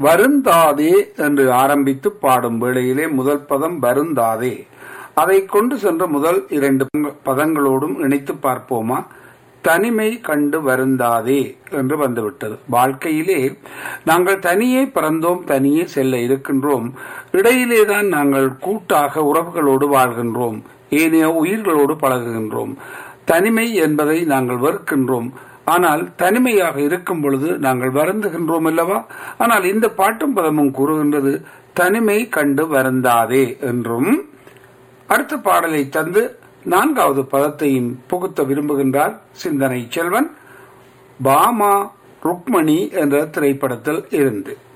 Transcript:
வருந்தாதே என்று ஆரம்பித்து பாடும் வேளையிலே முதல் பதம் வருந்தாதே அதை கொண்டு சென்ற முதல் இரண்டு பதங்களோடும் இணைத்து பார்ப்போமா தனிமை கண்டு வருந்தாதே என்று வந்துவிட்டது வாழ்க்கையிலே நாங்கள் தனியே பிறந்தோம் தனியே செல்ல இருக்கின்றோம் இடையிலேதான் நாங்கள் கூட்டாக உறவுகளோடு வாழ்கின்றோம் ஏனைய உயிர்களோடு பழகுகின்றோம் தனிமை என்பதை நாங்கள் வெறுக்கின்றோம் ஆனால் தனிமையாக இருக்கும் பொழுது நாங்கள் வருந்துகின்றோம் அல்லவா ஆனால் இந்த பாட்டும் பதமும் கூறுகின்றது தனிமை கண்டு வருந்தாதே என்றும் அடுத்த பாடலை தந்து நான்காவது பதத்தையும் புகுத்த விரும்புகின்றார் சிந்தனை செல்வன் பாமா ருக்மணி என்ற திரைப்படத்தில் இருந்து